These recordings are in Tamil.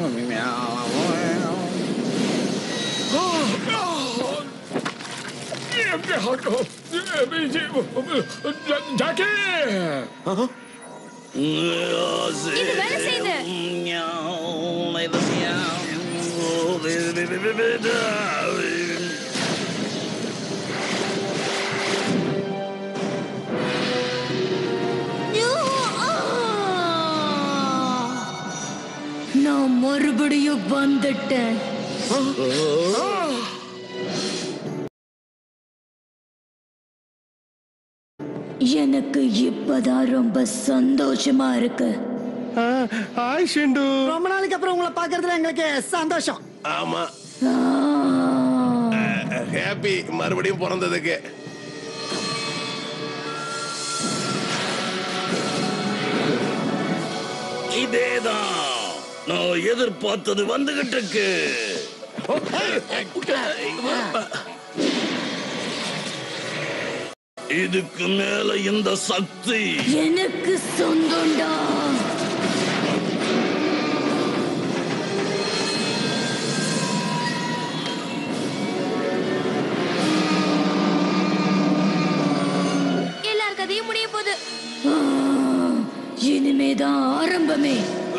ஜாக்கி இது வேலை செய்யுது. நான் மறுபடியும் வந்துட்டேன் எனக்கு இப்பதான் ரொம்ப சந்தோஷமா இருக்கு ஹாய் ஷிண்டு ரொம்ப நாளைக்கு அப்புறம் உங்களை பாக்குறதுல எங்களுக்கு சந்தோஷம் ஆமா ஆ. ஹாப்பி மறுபடியும் பிறந்ததுக்கு இதேதான் நான் எதிர்பார்த்தது வந்துகிட்டு இருக்கு இதுக்கு மேல இந்த சக்தி எனக்கு சொந்தம்டா எல்லார் கதையும் முடிய போகுது ஆ. இனிமேதான் ஆரம்பமே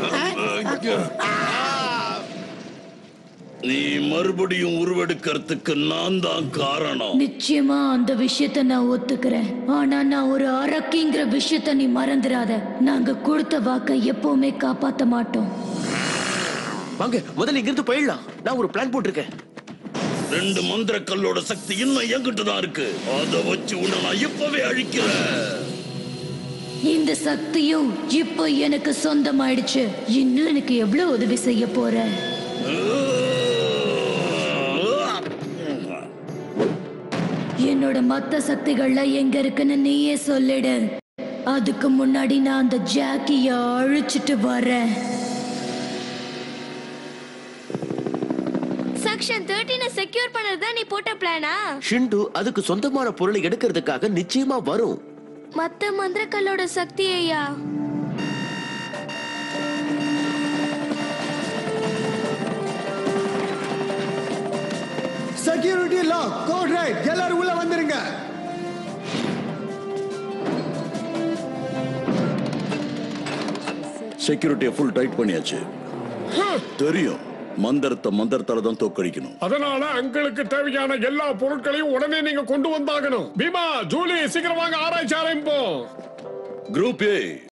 நீ மறுபடியும் உருவெடுக்கிறதுக்கு நான் தான் காரணம் நிச்சயமா அந்த விஷயத்த நான் ஒத்துக்கிறேன் ஆனா நான் ஒரு அரக்கிங்கிற விஷயத்த நீ மறந்துடாத நாங்க கொடுத்த வாக்க எப்பவுமே காப்பாத்த மாட்டோம் வாங்க முதல்ல இங்கிருந்து போயிடலாம் நான் ஒரு பிளான் போட்டிருக்கேன் ரெண்டு மந்திர கல்லோட சக்தி இன்னும் என்கிட்ட தான் இருக்கு அதை வச்சு உன்னை நான் இப்பவே அழிக்கிறேன் இந்த சக்தியும் இப்போ எனக்கு சொந்தமாயிடுச்சு இன்னும் எனக்கு எவ்வளவு உதவி செய்ய போற என்னோட மத்த சக்திகள்லாம் எங்க இருக்குன்னு நீயே சொல்லிடு அதுக்கு முன்னாடி நான் அந்த ஜாக்கிய அழிச்சிட்டு வரேன் செக்ஷன் தேர்ட்டீனை செக்யூர் பண்ணது தான் நீ போட்ட பிளானா ஷிண்டு அதுக்கு சொந்தமான பொருளை எடுக்கிறதுக்காக நிச்சயமா வரும் மத்த மந்திரக்கல்லோட சக்தி ஐயா செக்யூரிட்டி லா கோட் ரைட் எல்லாரும் உள்ள வந்துருங்க செக்யூரிட்டியை ஃபுல் டைட் பண்ணியாச்சு தெரியும் மந்திரத்தை மந்திரத்தால தான் தோக்கடிக்கணும் அதனால அங்களுக்கு தேவையான எல்லா பொருட்களையும் உடனே நீங்க கொண்டு வந்தாகணும் பீமா ஜூலி சீக்கிரம் வாங்க ஆராய்ச்சி ஆரம்பிப்போம் குரூப் ஏ